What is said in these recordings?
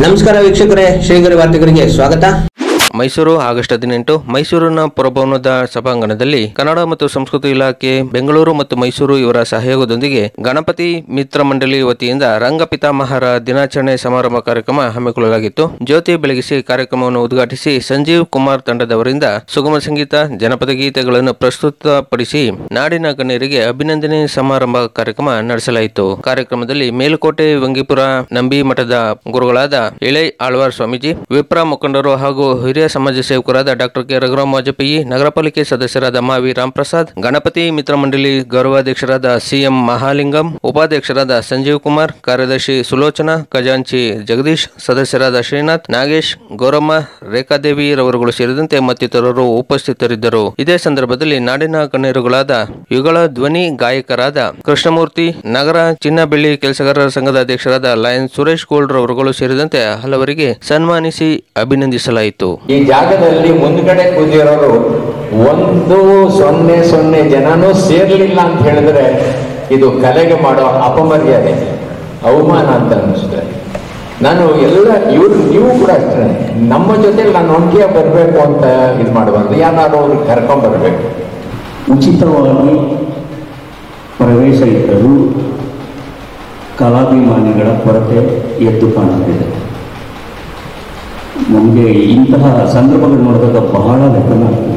ನಮಸ್ಕಾರ ವೀಕ್ಷಕರೇ ಶ್ರೀಗರಿ ವಾರ್ತೆಗರಿಗೆ ಸ್ವಾಗತ ಮೈಸೂರು ಆಗಸ್ಟ್ ಹದಿನೆಂಟು ಮೈಸೂರಿನ ಪುರಭವನದ ಸಭಾಂಗಣದಲ್ಲಿ ಕನ್ನಡ ಮತ್ತು ಸಂಸ್ಕೃತಿ ಇಲಾಖೆ ಬೆಂಗಳೂರು ಮತ್ತು ಮೈಸೂರು ಇವರ ಸಹಯೋಗದೊಂದಿಗೆ ಗಣಪತಿ ಮಿತ್ರ ಮಂಡಳಿ ವತಿಯಿಂದ ರಂಗ ಪಿತಾಮಹರ ದಿನಾಚರಣೆ ಸಮಾರಂಭ ಕಾರ್ಯಕ್ರಮ ಹಮ್ಮಿಕೊಳ್ಳಲಾಗಿತ್ತು ಜ್ಯೋತಿ ಬೆಳಗಿಸಿ ಕಾರ್ಯಕ್ರಮವನ್ನು ಉದ್ಘಾಟಿಸಿ ಸಂಜೀವ್ ಕುಮಾರ್ ತಂಡದವರಿಂದ ಸುಗಮ ಸಂಗೀತ ಜನಪದ ಗೀತೆಗಳನ್ನು ಪ್ರಸ್ತುತಪಡಿಸಿ ನಾಡಿನ ಗಣ್ಯರಿಗೆ ಅಭಿನಂದನೆ ಸಮಾರಂಭ ಕಾರ್ಯಕ್ರಮ ನಡೆಸಲಾಯಿತು ಕಾರ್ಯಕ್ರಮದಲ್ಲಿ ಮೇಲುಕೋಟೆ ವಂಗಿಪುರ ನಂಬಿ ಮಠದ ಗುರುಗಳಾದ ಇಳೈ ಆಳ್ವಾರ್ ಸ್ವಾಮೀಜಿ ವಿಪ್ರ ಮುಖಂಡರು ಹಾಗೂ ಹಿರಿಯ ಸಮಾಜ ಸೇವಕರಾದ ಡಾಕ್ಟರ್ ಕೆ ರಘುರಾಮ್ ವಾಜಪೇಯಿ ನಗರ ಪಾಲಿಕೆ ಸದಸ್ಯರಾದ ಮಾವಿ ರಾಮ್ಪ್ರಸಾದ್ ಗಣಪತಿ ಮಿತ್ರ ಮಂಡಳಿ ಗೌರವಾಧ್ಯಕ್ಷರಾದ ಸಿಎಂ ಮಹಾಲಿಂಗಂ ಉಪಾಧ್ಯಕ್ಷರಾದ ಸಂಜೀವ್ ಕುಮಾರ್ ಕಾರ್ಯದರ್ಶಿ ಸುಲೋಚನಾ ಖಜಾಂಚಿ ಜಗದೀಶ್ ಸದಸ್ಯರಾದ ಶ್ರೀನಾಥ್ ನಾಗೇಶ್ ಗೌರಮ್ಮ ರೇಖಾದೇವಿ ರವರುಗಳು ಸೇರಿದಂತೆ ಮತ್ತಿತರರು ಉಪಸ್ಥಿತರಿದ್ದರು ಇದೇ ಸಂದರ್ಭದಲ್ಲಿ ನಾಡಿನ ಗಣ್ಯರುಗಳಾದ ಯುಗಳ ಧ್ವನಿ ಗಾಯಕರಾದ ಕೃಷ್ಣಮೂರ್ತಿ ನಗರ ಚಿನ್ನ ಬೆಳ್ಳಿ ಕೆಲಸಗಾರರ ಸಂಘದ ಅಧ್ಯಕ್ಷರಾದ ಲಯನ್ ಸುರೇಶ್ ಗೋಲ್ಡ್ ರವರುಗಳು ಸೇರಿದಂತೆ ಹಲವರಿಗೆ ಸನ್ಮಾನಿಸಿ ಅಭಿನಂದಿಸಲಾಯಿತು ಈ ಜಾಗದಲ್ಲಿ ಮುಂದ್ಗಡೆ ಕೂತಿರೋರು ಒಂದು ಸೊನ್ನೆ ಸೊನ್ನೆ ಜನನೂ ಸೇರ್ಲಿಲ್ಲ ಅಂತ ಹೇಳಿದ್ರೆ ಇದು ಕಲೆಗೆ ಮಾಡೋ ಅಪಮರ್ಯಾದೆ ಅವಮಾನ ಅಂತ ಅನಿಸ್ತದೆ ನಾನು ಎಲ್ಲ ಇವ್ರು ನೀವು ಕೂಡ ಅಷ್ಟೇ ನಮ್ಮ ಜೊತೆ ನಾನು ಒಟ್ಟಿಗೆ ಬರಬೇಕು ಅಂತ ಇದು ಮಾಡಬಾರ್ದು ಯಾರು ಅವ್ರಿಗೆ ಕರ್ಕೊಂಡ್ ಬರ್ಬೇಕು ಉಚಿತವಾಗಿ ಪ್ರವೇಶ ಇದ್ದರೂ ಕಲಾಭಿಮಾನಿಗಳ ಕೊರತೆ ಎದ್ದು ಕಾಣುತ್ತಿದೆ ನಮಗೆ ಇಂತಹ ಸಂದರ್ಭಗಳು ನೋಡಿದಾಗ ಬಹಳ ಲೆಕ್ಕನ ಆಗ್ತದೆ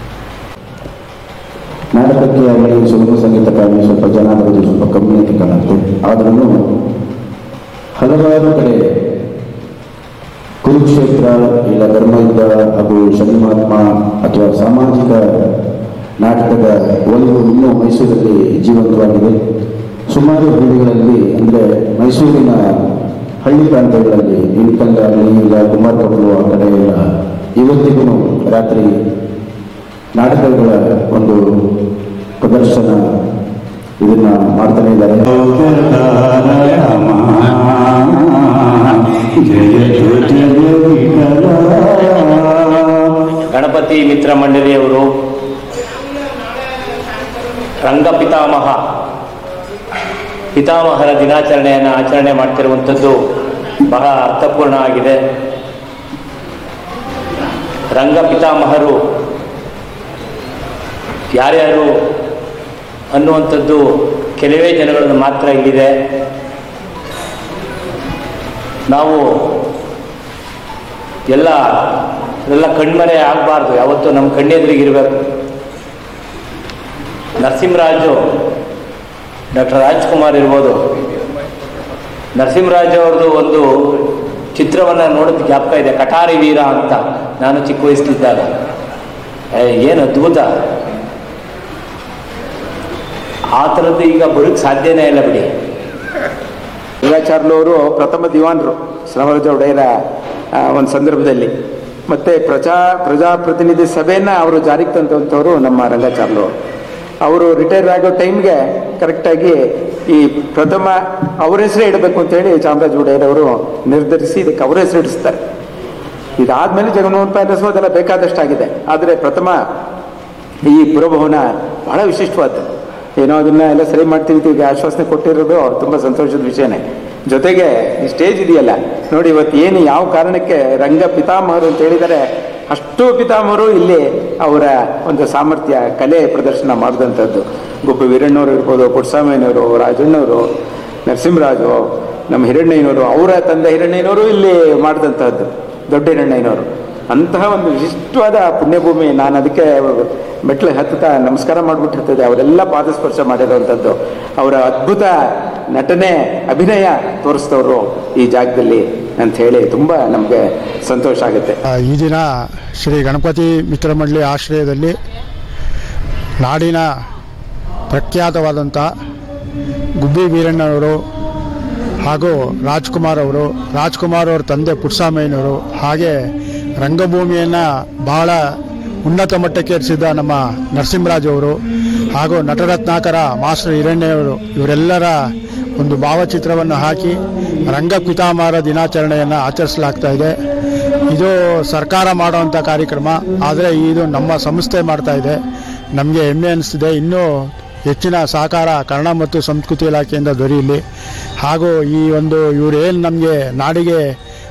ನಾಟಕಕ್ಕೆ ಆಗಲಿ ಸುಗಮ ಸಂಗೀತಕ್ಕಾಗಲಿ ಸ್ವಲ್ಪ ಜನ ಬರೋದು ಸ್ವಲ್ಪ ಕಮ್ಮಿ ಅಂತ ಕಾಣುತ್ತೆ ಆದ್ರೂ ಹಲವಾರು ಕಡೆ ಕುರುಕ್ಷೇತ್ರ ಇಲ್ಲ ಧರ್ಮಯುದ್ಧ ಹಾಗೂ ಶನಿಮಾತ್ಮ ಅಥವಾ ಸಾಮಾಜಿಕ ನಾಟಕದ ಒಲವು ಇನ್ನೂ ಮೈಸೂರಲ್ಲಿ ಜೀವಂತವಾಗಿದೆ ಸುಮಾರು ಹಳ್ಳಿಗಳಲ್ಲಿ ಅಂದರೆ ಮೈಸೂರಿನ ಹಳ್ಳಿ ಪ್ರಾಂತ್ಯಗಳಲ್ಲಿ ಇಳ್ಕಲ್ ಆಗಲಿ ಇಲ್ಲ ಕುಮಾರಕೊಪ್ಪಲು ಆ ಕಡೆ ಎಲ್ಲ ಇವತ್ತಿಗೂ ರಾತ್ರಿ ನಾಟಕಗಳ ಒಂದು ಪ್ರದರ್ಶನ ಇದನ್ನ ಮಾಡ್ತಾನೆ ಇದ್ದಾರೆ ಗಣಪತಿ ಮಿತ್ರ ಮಂಡಳಿಯವರು ರಂಗ ಪಿತಾಮಹ ಪಿತಾಮಹರ ದಿನಾಚರಣೆಯನ್ನು ಆಚರಣೆ ಮಾಡ್ತಿರುವಂಥದ್ದು ಬಹಳ ಅರ್ಥಪೂರ್ಣ ಆಗಿದೆ ರಂಗ ಪಿತಾಮಹರು ಯಾರ್ಯಾರು ಅನ್ನುವಂಥದ್ದು ಕೆಲವೇ ಜನಗಳನ್ನು ಮಾತ್ರ ಇಲ್ಲಿದೆ ನಾವು ಎಲ್ಲ ಎಲ್ಲ ಕಣ್ಮರೆ ಆಗಬಾರ್ದು ಯಾವತ್ತೂ ನಮ್ಮ ಕಣ್ಣೆದುರಿಗಿರಬೇಕು ನರಸಿಂಹರಾಜು ಡಾಕ್ಟರ್ ರಾಜ್ಕುಮಾರ್ ಇರ್ಬೋದು ನರಸಿಂಹರಾಜು ಅವ್ರದ್ದು ಒಂದು ಚಿತ್ರವನ್ನು ನೋಡೋದು ಜ್ಞಾಪಕ ಇದೆ ಕಟಾರಿ ವೀರ ಅಂತ ನಾನು ಚಿಕ್ಕ ವಯಸ್ಸಲ್ಲಿದ್ದಾಗ ಏ, ಏನು ಅದ್ಭುತ ಆ ಥರದ್ದು ಈಗ ಬರೋಕ್ಕೆ ಸಾಧ್ಯನೇ ಇಲ್ಲ ಬಿಡಿ ರಂಗಾಚಾರ್ಲು ಅವರು ಪ್ರಥಮ ದಿವಾನರು ಶ್ರಮರಾಜ ಒಡೆಯರ ಆ, ಒಂದು ಸಂದರ್ಭದಲ್ಲಿ ಮತ್ತೆ ಪ್ರಜಾ ಪ್ರಜಾಪ್ರತಿನಿಧಿ ಸಭೆಯನ್ನ ಅವರು ಜಾರಿಗೆ ತಂದಂಥವ್ರು ನಮ್ಮ ರಂಗಾಚಾರ್ಲು ಅವರು. ಅವರು ರಿಟೈರ್ ಆಗೋ ಟೈಮ್ಗೆ ಕರೆಕ್ಟಾಗಿ ಈ ಪ್ರಥಮ ಅವ್ರ ಹೆಸರೇ ಇಡಬೇಕು ಅಂತೇಳಿ ಚಾಮರಾಜ ಒಡೆಯರ್ ಅವರು ನಿರ್ಧರಿಸಿ ಇದಕ್ಕೆ ಅವರ ಹೆಸರು ಇಡಿಸ್ತಾರೆ ಇದಾದ್ಮೇಲೆ ಜಗನ್ಮೋಹನ್ ಪ್ಯಾಲೇಸು ಅದೆಲ್ಲ ಬೇಕಾದಷ್ಟಾಗಿದೆ ಆದರೆ ಪ್ರಥಮ ಈ ಪುರಭವನ ಬಹಳ ವಿಶಿಷ್ಟವಾದ್ದು ಏನೋ ಅದನ್ನ ಎಲ್ಲ ಸರಿ ಮಾಡ್ತೀವಿ ಅಂತ ಈಗ ಆಶ್ವಾಸನೆ ಕೊಟ್ಟಿರೋದು ತುಂಬಾ ಸಂತೋಷದ ವಿಷಯನೇ ಜೊತೆಗೆ ಈ ಸ್ಟೇಜ್ ಇದೆಯಲ್ಲ ನೋಡಿ ಇವತ್ತು ಏನು ಯಾವ ಕಾರಣಕ್ಕೆ ರಂಗ ಪಿತಾಮಹರು ಅಂತ ಹೇಳಿದರೆ ಅಷ್ಟು ಪಿತಾಮಹರು ಇಲ್ಲಿ ಅವರ ಒಂದು ಸಾಮರ್ಥ್ಯ ಕಲೆ ಪ್ರದರ್ಶನ ಮಾಡಿದಂಥದ್ದು ಗುಬ್ಬಿ ವೀರಣ್ಣವರು ಇರ್ಬೋದು ಪುಟ್ಟಸ್ವಾಮಿಯವರು ರಾಜಣ್ಣವರು ನರಸಿಂಹರಾಜು ನಮ್ಮ ಹಿರಣ್ಣಯ್ಯನವರು ಅವರ ತಂದೆ ಹಿರಣ್ಣಯ್ಯನವರು ಇಲ್ಲಿ ಮಾಡಿದಂತಹದ್ದು ದೊಡ್ಡ ಹಿರಣ್ಣಯ್ಯನವರು ಅಂತಹ ಒಂದು ವಿಶಿಷ್ಟವಾದ ಪುಣ್ಯಭೂಮಿ ನಾನು ಅದಕ್ಕೆ ಮೆಟ್ಲು ಹತ್ತುತ್ತಾ ನಮಸ್ಕಾರ ಮಾಡಿಬಿಟ್ಟಿರ್ತದೆ ಅವರೆಲ್ಲ ಪಾದಸ್ಪರ್ಶ ಮಾಡಿರುವಂಥದ್ದು ಅವರ ಅದ್ಭುತ ನಟನೆ ಅಭಿನಯ ತೋರಿಸಿದವರು ಈ ಜಾಗದಲ್ಲಿ ಅಂತ ಹೇಳಿ ತುಂಬ ನಮಗೆ ಸಂತೋಷ ಆಗುತ್ತೆ ಆ, ಈ ದಿನ ಶ್ರೀ ಗಣಪತಿ ಮಿತ್ರ ಮಂಡಳಿ ಆಶ್ರಯದಲ್ಲಿ ನಾಡಿನ ಪ್ರಖ್ಯಾತವಾದಂಥ ಗುಬ್ಬಿ ವೀರಣ್ಣವರು ಹಾಗೂ ರಾಜ್ಕುಮಾರ್ ಅವರು ರಾಜ್ಕುಮಾರ್ ಅವ್ರ ತಂದೆ ಪುಟ್ಸಾಮಯ್ಯನವರು ಹಾಗೆ ರಂಗಭೂಮಿಯನ್ನು ಬಹಳ ಉನ್ನತ ಮಟ್ಟಕ್ಕೆ ಏರಿಸಿದ ನಮ್ಮ ನರಸಿಂಹರಾಜ್ ಅವರು ಹಾಗೂ ನಟರತ್ನಾಕರ ಮಾಸ್ಟರ್ ಹಿರಣ್ಯವರು ಇವರೆಲ್ಲರ ಒಂದು ಭಾವಚಿತ್ರವನ್ನು ಹಾಕಿ ರಂಗ ಪಿತಾಮಹರ ದಿನಾಚರಣೆಯನ್ನು ಆಚರಿಸಲಾಗ್ತಾ ಇದೆ ಇದು ಸರ್ಕಾರ ಮಾಡುವಂಥ ಕಾರ್ಯಕ್ರಮ ಆದರೆ ಇದು ನಮ್ಮ ಸಂಸ್ಥೆ ಮಾಡ್ತಾ ಇದೆ ನಮಗೆ ಹೆಮ್ಮೆ ಅನಿಸ್ತಿದೆ ಇನ್ನೂ ಹೆಚ್ಚಿನ ಸಹಕಾರ ಕನ್ನಡ ಮತ್ತು ಸಂಸ್ಕೃತಿ ಇಲಾಖೆಯಿಂದ ದೊರೆಯಲಿ ಹಾಗೂ ಈ ಒಂದು ಇವರು ಏನು ನಮಗೆ ನಾಡಿಗೆ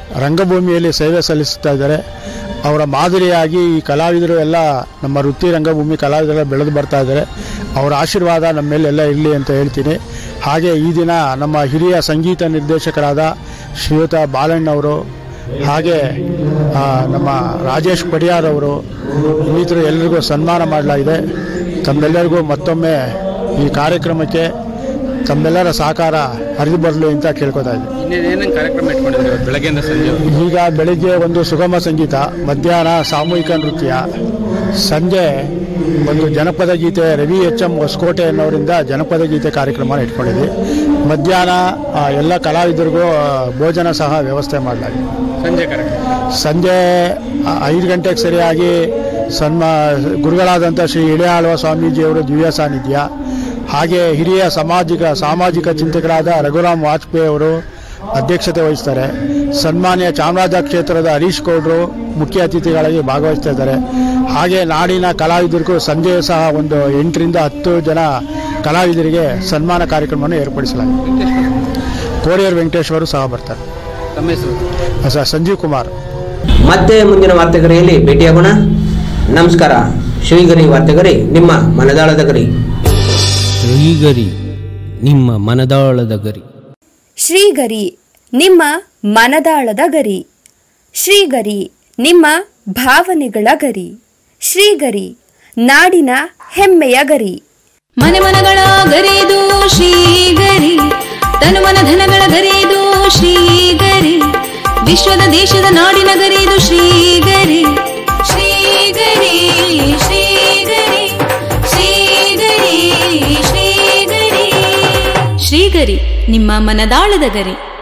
ರಂಗಭೂಮಿಯಲ್ಲಿ ಸೇವೆ ಸಲ್ಲಿಸ್ತಾ ಇದ್ದಾರೆ ಅವರ ಮಾದರಿಯಾಗಿ ಈ ಕಲಾವಿದರು ಎಲ್ಲ ನಮ್ಮ ವೃತ್ತಿ ರಂಗಭೂಮಿ ಕಲಾವಿದರೆಲ್ಲ ಬೆಳೆದು ಬರ್ತಾ ಇದ್ದಾರೆ ಅವರ ಆಶೀರ್ವಾದ ನಮ್ಮ ಮೇಲೆಲ್ಲ ಇರಲಿ ಅಂತ ಹೇಳ್ತೀನಿ ಹಾಗೆ ಈ ದಿನ ನಮ್ಮ ಹಿರಿಯ ಸಂಗೀತ ನಿರ್ದೇಶಕರಾದ ಶ್ರೀಯುತ ಬಾಲಣ್ಣವರು ಹಾಗೆ ಆ, ನಮ್ಮ ರಾಜೇಶ್ ಪಡಿಯಾರ್ ಅವರು ಇನ್ನಿತರು ಎಲ್ಲರಿಗೂ ಸನ್ಮಾನ ಮಾಡಲಾಗಿದೆ ತಮ್ಮೆಲ್ಲರಿಗೂ ಮತ್ತೊಮ್ಮೆ ಈ ಕಾರ್ಯಕ್ರಮಕ್ಕೆ ತಮ್ಮೆಲ್ಲರ ಸಹಕಾರ ಹರಿದು ಬರಲಿ ಅಂತ ಕೇಳ್ಕೊತಾ ಇದ್ದೀನಿ ಏನೇನು ಕಾರ್ಯಕ್ರಮ ಇಟ್ಕೊಂಡಿದ್ರಿ ಇವತ್ತು ಬೆಳಗ್ಗೆಯಿಂದ ಸಂಜೆ ಈಗ ಬೆಳಿಗ್ಗೆ ಒಂದು ಸುಗಮ ಸಂಗೀತ ಮಧ್ಯಾಹ್ನ ಸಾಮೂಹಿಕ ನೃತ್ಯ ಸಂಜೆ ಒಂದು ಜನಪದ ಗೀತೆ ರವಿ ಎಚ್ ಎಂ ಹೊಸಕೋಟೆ ಅನ್ನೋರಿಂದ ಜನಪದ ಗೀತೆ ಕಾರ್ಯಕ್ರಮ ಇಟ್ಕೊಂಡಿದ್ವಿ ಮಧ್ಯಾಹ್ನ ಆ, ಎಲ್ಲ ಕಲಾವಿದರಿಗೂ ಆ, ಭೋಜನ ಸಹ ವ್ಯವಸ್ಥೆ ಮಾಡಲಾಗಿದೆ ಸಂಜೆ ಕಾರ್ಯಕ್ರಮ ಸಂಜೆ ಆ, ಐದು ಗಂಟೆಗೆ ಸರಿಯಾಗಿ ಸನ್ಮ ಗುರುಗಳಾದಂಥ ಶ್ರೀ ಇಳೆಯಾಳುವ ಸ್ವಾಮೀಜಿಯವರು ದಿವ್ಯ ಸಾನ್ನಿಧ್ಯ ಹಾಗೆ ಹಿರಿಯ ಸಾಮಾಜಿಕ ಸಾಮಾಜಿಕ ಚಿಂತಕರಾದ ರಘುರಾಮ್ ವಾಜಪೇಯಿ ಅವರು ಅಧ್ಯಕ್ಷತೆ ವಹಿಸ್ತಾರೆ ಸನ್ಮಾನ್ಯ ಚಾಮರಾಜ ಕ್ಷೇತ್ರದ ಹರೀಶ್ ಗೌಡ್ರು ಮುಖ್ಯ ಅತಿಥಿಗಳಾಗಿ ಭಾಗವಹಿಸ್ತಾ ಇದ್ದಾರೆ ಹಾಗೆ ನಾಡಿನ ಕಲಾವಿದರಿಗೂ ಸಂಜೆ ಸಹ ಒಂದು ಎಂಟರಿಂದ ಹತ್ತು ಜನ ಕಲಾವಿದರಿಗೆ ಸನ್ಮಾನ ಕಾರ್ಯಕ್ರಮವನ್ನು ಏರ್ಪಡಿಸಲಾಗಿದೆ ಕೋಡಿಯರ್ ವೆಂಕಟೇಶ್ವರು ಸಹ ಬರ್ತಾರೆ ತಮ್ಮ ಹೆಸರು ಸ- ಸಂಜೀವ್ ಕುಮಾರ್ ಮತ್ತೆ ಮುಂದಿನ ವಾರ್ತೆಗರಿಯಲ್ಲಿ ಭೇಟಿಯಾಗೋಣ ನಮಸ್ಕಾರ ಶ್ರೀಗರಿ ವಾರ್ತೆಗರಿ ನಿಮ್ಮ ಮನದಾಳದ ಗರಿ ಶ್ರೀಗರಿ ನಿಮ್ಮ ಮನದಾಳದ ಗರಿ ಶ್ರೀಗರಿ ನಿಮ್ಮ ಮನದಾಳದ ಗರಿ ಶ್ರೀಗರಿ ನಿಮ್ಮ ಭಾವನೆಗಳ ಗರಿ ಶ್ರೀಗರಿ ನಾಡಿನ ಹೆಮ್ಮೆಯ ಗರಿ ಮನೆ ಮನಗಳ ಗರಿದು ಶ್ರೀಗರಿ ತನು ಮನ ಧನಗಳ ಗರಿದು ಶ್ರೀಗರಿ ವಿಶ್ವದ ದೇಶದ ನಾಡಿನ ಗರಿದು ಶ್ರೀಗರಿ ಶ್ರೀಗರಿ ಶ್ರೀಗರಿ ಶ್ರೀಗರಿ ಶ್ರೀಗರಿ ಶ್ರೀಗರಿ ನಿಮ್ಮ ಮನದಾಳದ ಗರಿ